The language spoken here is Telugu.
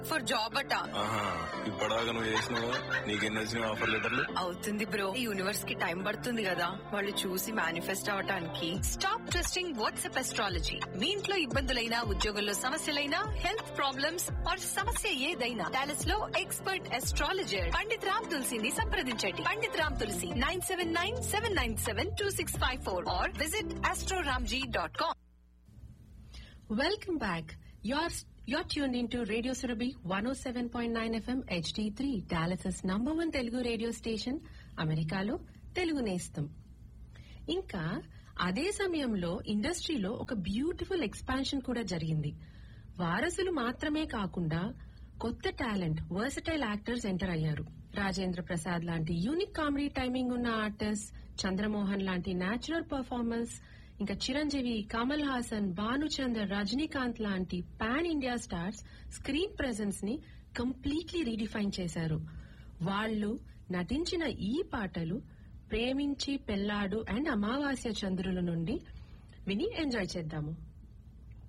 ఫర్ జాబ్ అట ఆహా ఇప్పటిదాకా నువ్వు చేసినావు నీకెన్ని వచ్చినాయి ఆఫర్ లెటర్లు అవుతుంది బ్రో ఈ యూనివర్స్ కి టైం పడుతుంది కదా వాళ్ళు చూసి మేనిఫెస్ట్ అవటానికి స్టాప్ ట్రస్టింగ్ వాట్సాప్ ఎస్ట్రాలజీ మీ ఇంట్లో ఇబ్బందులైనా ఉద్యోగంలో సమస్యలైనా హెల్త్ ప్రాబ్లమ్స్ ఆర్ సమస్య ఏదైనా డాలస్ లో ఎక్స్పర్ట్ ఎస్ట్రాలజర్ పండిత్ రామ్ తులసిని సంప్రదించండి Pandit Ram Tulsi nine seven nine seven nine seven two six five four or visit astroramji dot com Welcome back. You're you're tuned into Radio Surabhi 107.9 FM HD3, Dallas's number one Telugu radio station, అమెరికాలో తెలుగు నేస్తం ఇంకా అదే సమయంలో ఇండస్ట్రీలో ఒక బ్యూటిఫుల్ ఎక్స్పాన్షన్ కూడా జరిగింది వారసులు మాత్రమే కాకుండా కొత్త టాలెంట్ వర్సటైల్ యాక్టర్స్ ఎంటర్ అయ్యారు రాజేంద్ర ప్రసాద్ లాంటి యూనిక్ కామెడీ టైమింగ్ ఉన్న ఆర్టిస్ట్ చంద్రమోహన్ లాంటి న్యాచురల్ పర్ఫార్మెన్స్ ఇంకా చిరంజీవి కమల్ హాసన్ భానుచందర్ రజనీకాంత్ లాంటి pan India stars screen presence ని కంప్లీట్లీ రీడిఫైన్ చేశారు వాళ్ళు నటించిన ఈ పాటలు ప్రేమించి పెళ్లాడు అండ్ అమావాస్య చంద్రుల నుండి విని ఎంజాయ్ చేద్దాము